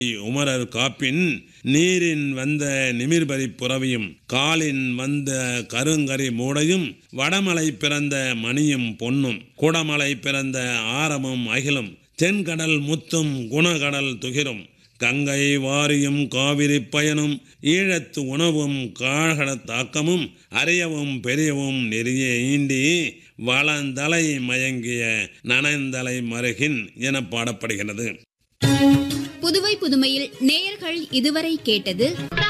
உமரர் காப்பின் நீரின் வந்த நிமிர்பரி புறவியும் காலின் வந்த கருங்கரி மூடையும் வடமலை பிறந்த மணியும் பொன்னும் குடமலை பிறந்த ஆரமும் அகிலும் தென்கடல் முத்தும் குணகடல் துகிரும் கங்கை வாரியும் காவிரி பயனும் ஈழத்து உணவும் காழ்கடத் தாக்கமும் அரியவும் பெரியவும் நெறிய ஈண்டி வளந்தலை மயங்கிய நனைந்தலை மருகின் என பாடப்படுகிறது புதுவை புதுமையில் நேயர்கள் இதுவரை கேட்டது